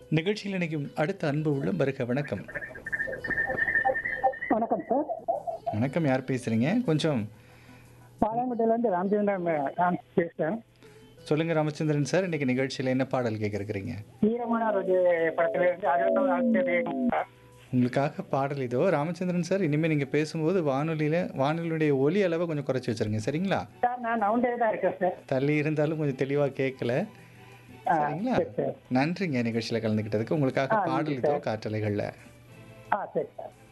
நிகழ்ச்சியில் இணைக்கும் அடுத்த அன்பு உள்ள வருக வணக்கம் வணக்கம் சார் வணக்கம் யார் பேசுறீங்க கொஞ்சம் பாளையங்கோட்டையிலேருந்து ராமச்சந்திரன் மே- நான் பேசுகிறேன் சொல்லுங்க ராமச்சந்திரன் சார் இன்னைக்கு நிகழ்ச்சியில் என்ன பாடல் கேட்க இருக்கிறீங்க ஈரமான ரோஜு படத்துலேருந்து அறுபதாவது ஆசிரியர் சார் உங்களுக்காக பாடல் இதோ ராமச்சந்திரன் சார் இனிமேல் நீங்கள் பேசும்போது வானொலியில் வானொலியுடைய ஒலி அளவை கொஞ்சம் குறைச்சி வச்சிருங்க சரிங்களா சார் நான் நவுண்டே தான் இருக்கேன் சார் தள்ளி இருந்தாலும் கொஞ்சம் தெளிவாக கேட்கல ஆ, சரிங்களா சரி சார் நன்றிங்க நிகழ்ச்சியில் கலந்துக்கிட்டதுக்கு உங்களுக்காக ஆ, பாடல் நன்றி இதோ சார். காற்றலைகளில் ஆ சரி சார்